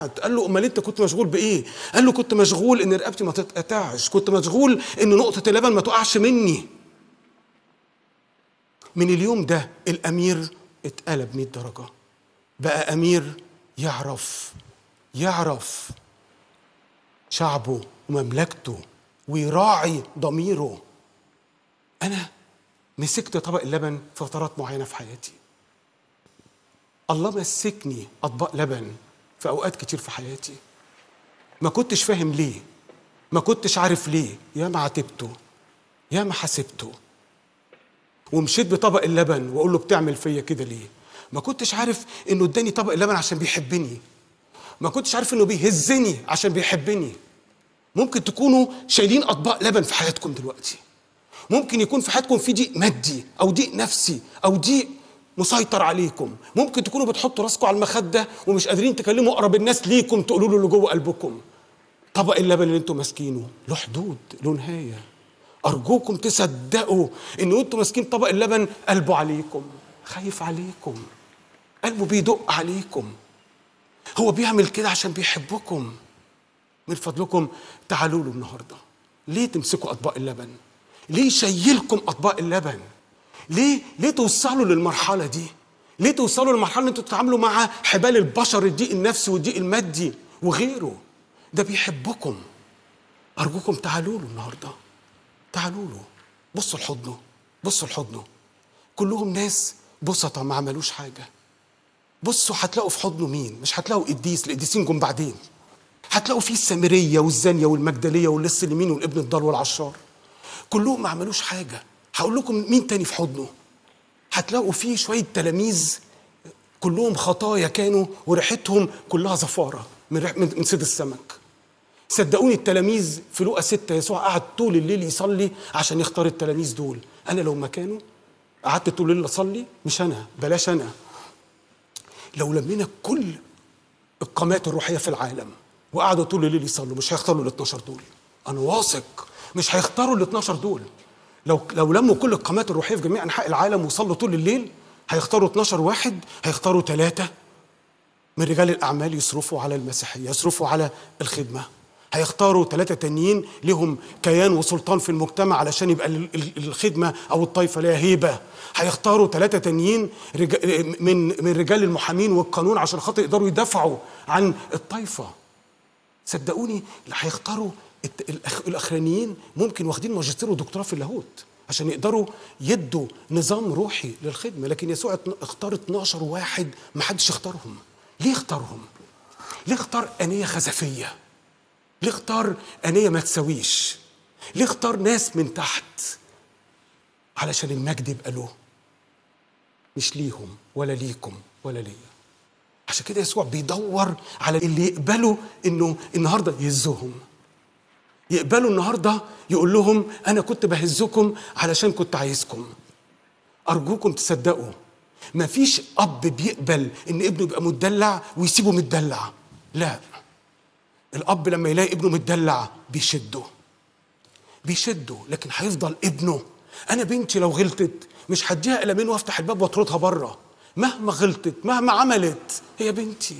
قال له امال انت كنت مشغول بايه قال له كنت مشغول ان رقبتي ما تتقطعش كنت مشغول ان نقطه اللبن ما تقعش مني من اليوم ده الامير اتقلب 100 درجه بقى امير يعرف يعرف شعبه ومملكته ويراعي ضميره انا مسكت طبق اللبن في فترات معينه في حياتي الله مسكني اطباق لبن في اوقات كتير في حياتي ما كنتش فاهم ليه ما كنتش عارف ليه يا ما عاتبته يا ما حاسبته ومشيت بطبق اللبن واقول له بتعمل فيا كده ليه ما كنتش عارف انه اداني طبق اللبن عشان بيحبني ما كنتش عارف انه بيهزني عشان بيحبني ممكن تكونوا شايلين اطباق لبن في حياتكم دلوقتي ممكن يكون في حياتكم في ضيق مادي او ضيق نفسي او ضيق مسيطر عليكم ممكن تكونوا بتحطوا راسكم على المخده ومش قادرين تكلموا اقرب الناس ليكم تقولوا له اللي جوه قلبكم طبق اللبن اللي انتم ماسكينه له حدود له نهايه ارجوكم تصدقوا ان انتم ماسكين طبق اللبن قلبه عليكم خايف عليكم قلبه بيدق عليكم هو بيعمل كده عشان بيحبكم من فضلكم تعالوا له النهارده ليه تمسكوا اطباق اللبن ليه يشيلكم اطباق اللبن ليه ليه توصلوا للمرحله دي ليه توصلوا للمرحله ان انتوا تتعاملوا مع حبال البشر الضيق النفسي والضيق المادي وغيره ده بيحبكم ارجوكم تعالوا له النهارده تعالوا له بصوا لحضنه بصوا لحضنه كلهم ناس بسطة ما عملوش حاجة بصوا هتلاقوا في حضنه مين مش هتلاقوا قديس القديسين جم بعدين هتلاقوا فيه السامرية والزانية والمجدلية واللص اليمين والابن الضال والعشار كلهم ما عملوش حاجة هقول لكم مين تاني في حضنه هتلاقوا فيه شوية تلاميذ كلهم خطايا كانوا وريحتهم كلها زفارة من ريح- من من صيد السمك صدقوني التلاميذ في لوقا ستة يسوع قعد طول الليل يصلي عشان يختار التلاميذ دول انا لو مكانه قعدت طول الليل اصلي مش انا بلاش انا لو لمينا كل القامات الروحيه في العالم وقعدوا طول الليل يصلوا مش هيختاروا ال 12 دول انا واثق مش هيختاروا ال 12 دول لو لو لموا كل القامات الروحيه في جميع انحاء العالم وصلوا طول الليل هيختاروا 12 واحد هيختاروا ثلاثه من رجال الاعمال يصرفوا على المسيحيه يصرفوا على الخدمه هيختاروا ثلاثه تانيين لهم كيان وسلطان في المجتمع علشان يبقى ال- ال- الخدمه او الطائفه ليها هيبه هيختاروا ثلاثه تانيين رجا- من من رجال المحامين والقانون عشان خاطر يقدروا يدافعوا عن الطائفه صدقوني اللي هيختاروا الت- الأخ- الاخرانيين ممكن واخدين ماجستير ودكتوراه في اللاهوت عشان يقدروا يدوا نظام روحي للخدمه لكن يسوع اتن- اختار 12 واحد ما حدش اختارهم ليه اختارهم ليه اختار انيه خزفيه ليه اختار انيه ما تساويش ليه اختار ناس من تحت علشان المجد يبقى له مش ليهم ولا ليكم ولا ليا عشان كده يسوع بيدور على اللي يقبلوا انه النهارده يهزهم يقبلوا النهارده يقول لهم انا كنت بهزكم علشان كنت عايزكم ارجوكم تصدقوا مفيش اب بيقبل ان ابنه يبقى متدلع ويسيبه متدلع لا الاب لما يلاقي ابنه متدلع بيشده بيشده لكن هيفضل ابنه انا بنتي لو غلطت مش هديها قلمين وافتح الباب واطردها بره مهما غلطت مهما عملت هي بنتي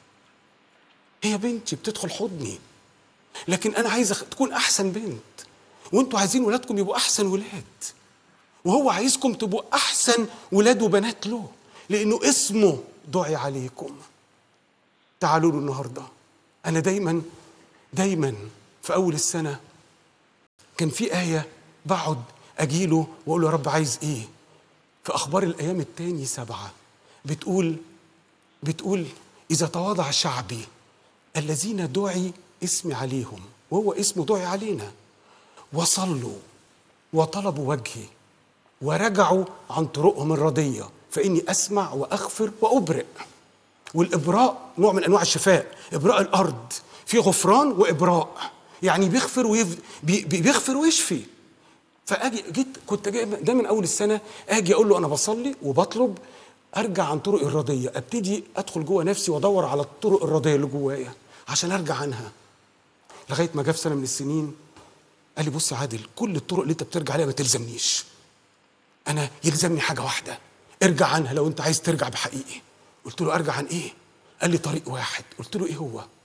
هي بنتي بتدخل حضني لكن انا عايز أخ- تكون احسن بنت وانتوا عايزين ولادكم يبقوا احسن ولاد وهو عايزكم تبقوا احسن ولاد وبنات له لانه اسمه دعي عليكم تعالوا له النهارده انا دايما دايما في اول السنه كان في ايه بقعد اجيله واقول له يا رب عايز ايه في اخبار الايام التاني سبعه بتقول بتقول اذا تواضع شعبي الذين دعي اسمي عليهم وهو اسمه دعي علينا وصلوا وطلبوا وجهي ورجعوا عن طرقهم الرديه فاني اسمع واغفر وابرئ والابراء نوع من انواع الشفاء ابراء الارض في غفران وابراء يعني بيغفر ويف... بي... بي- بيغفر ويشفي فاجي جيت كنت جاي ده من اول السنه اجي اقول له انا بصلي وبطلب ارجع عن طرق الرضيه ابتدي ادخل جوه نفسي وادور على الطرق الرضيه اللي جوايا عشان ارجع عنها لغايه ما جه في سنه من السنين قال لي بص يا عادل كل الطرق اللي انت بترجع عليها ما تلزمنيش انا يلزمني حاجه واحده ارجع عنها لو انت عايز ترجع بحقيقي قلت له ارجع عن ايه قال لي طريق واحد قلت له ايه هو